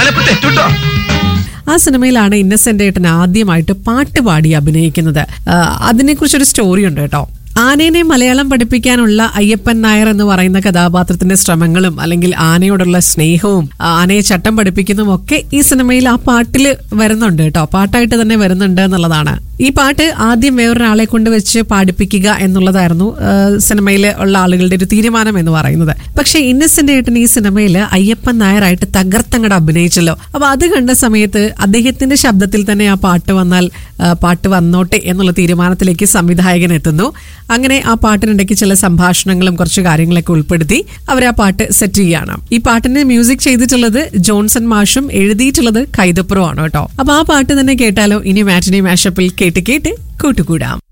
ഞാനിപ്പോ തെറ്റുട്ടോ ആ സിനിമയിലാണ് ഇന്നസെന്റ് ഏട്ടൻ ആദ്യമായിട്ട് പാട്ട് പാടി അഭിനയിക്കുന്നത് ആ, അതിനെക്കുറിച്ചൊരു സ്റ്റോറി ഉണ്ട് കേട്ടോ ആനേനെ മലയാളം പഠിപ്പിക്കാനുള്ള അയ്യപ്പൻ നായർ എന്ന് പറയുന്ന കഥാപാത്രത്തിന്റെ ശ്രമങ്ങളും അല്ലെങ്കിൽ ആനയോടുള്ള സ്നേഹവും ആ, ആനയെ ചട്ടം പഠിപ്പിക്കുന്നതും ഒക്കെ ഈ സിനിമയിൽ ആ പാട്ടിൽ വരുന്നുണ്ട് കേട്ടോ പാട്ടായിട്ട് തന്നെ വരുന്നുണ്ട് എന്നുള്ളതാണ് ഈ പാട്ട് ആദ്യം വേറൊരാളെ കൊണ്ട് വെച്ച് പാടിപ്പിക്കുക എന്നുള്ളതായിരുന്നു സിനിമയിൽ ഉള്ള ആളുകളുടെ ഒരു തീരുമാനം എന്ന് പറയുന്നത് പക്ഷേ ഇന്നസെന്റ് ഏട്ടൻ ഈ സിനിമയിൽ അയ്യപ്പൻ നായരായിട്ട് തകർത്തങ്ങട് അഭിനയിച്ചല്ലോ അപ്പൊ അത് കണ്ട സമയത്ത് അദ്ദേഹത്തിന്റെ ശബ്ദത്തിൽ തന്നെ ആ പാട്ട് വന്നാൽ ആ, പാട്ട് വന്നോട്ടെ എന്നുള്ള തീരുമാനത്തിലേക്ക് സംവിധായകൻ എത്തുന്നു അങ്ങനെ ആ പാട്ടിനിടയ്ക്ക് ചില സംഭാഷണങ്ങളും കുറച്ച് കാര്യങ്ങളൊക്കെ ഉൾപ്പെടുത്തി അവർ ആ പാട്ട് സെറ്റ് ചെയ്യുകയാണ് ഈ പാട്ടിന്റെ മ്യൂസിക് ചെയ്തിട്ടുള്ളത് ജോൺസൺ മാഷും എഴുതിയിട്ടുള്ളത് കൈതപ്പുറം ആണ് കേട്ടോ അപ്പൊ ആ പാട്ട് തന്നെ കേട്ടാലോ ഇനി മാറ്റിനി മാഷപ്പിൽ കേട്ട് കേട്ട് കൂട്ടുകൂടാം